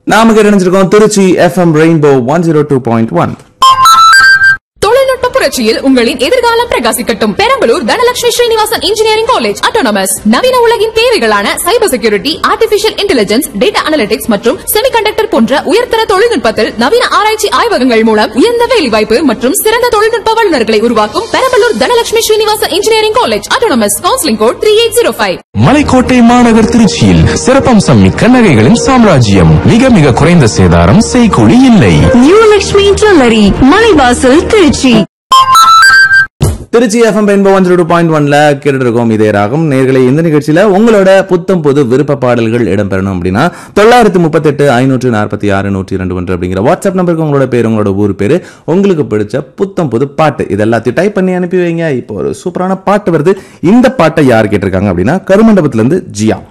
நாம கேட்டணிச்சிருக்கோம் Trichy FM rainbow one zero two point one தொழில்நுட்ப புரட்சியில் உங்களின் எதிர்காலம் பிரகாசிக்கட்டும் Perambalur Dhanalakshmi Srinivasan engineering college autonomous நவீன உலகின் தேவைகளான cyber security artificial intelligence data analytics மற்றும் செமிகண்டக்டர் போன்ற உயர்தர தொழில்நுட்பத்தில் நவீன ஆராய்ச்சி ஆய்வகங்கள் மூலம் உயர்ந்த வேலைவாய்ப்பு மற்றும் சிறந்த தொழில்நுட்ப வல்லுநர்களை உருவாக்கும் Perambalur Dhanalakshmi Srinivasan engineering college autonomous counselling code three eight zero five Malaikottai மாநகர் திருச்சியில் சிறப்பம்சம் மிக்க நகைகளின் சாம்ராஜ்யம் மிக மிக குறைந்த சேதாரம் செய்கூலி இல்லை new Lakshmi jewellery Malaivasal Trichy Trichy FM rainbow one zero two point ஒன்ல கேட்டுட்டு இருக்கோம் இதே ராகம் நேர்களை இந்த நிகழ்ச்சியில உங்களோட புத்தம் புது விருப்ப பாடல்கள் இடம்பெறணும் அப்படின்னா தொள்ளாயிரத்தி முப்பத்தெட்டு ஐநூற்று நாற்பத்தி ஆறு நூற்றி இரண்டு ஒன்று அப்படிங்கிற வாட்ஸ்அப் நம்பருக்கு உங்களோட பேர் உங்களோட ஊர் பேரு உங்களுக்கு பிடிச்ச புத்தம் புது பாட்டு இது எல்லாத்தையும் டைப் பண்ணி அனுப்பி வைங்க இப்போ ஒரு சூப்பரான பாட்டு வருது இந்த பாட்டை யார் கேட்டிருக்காங்க அப்படின்னா கருமண்டபத்துல இருந்து ஜியா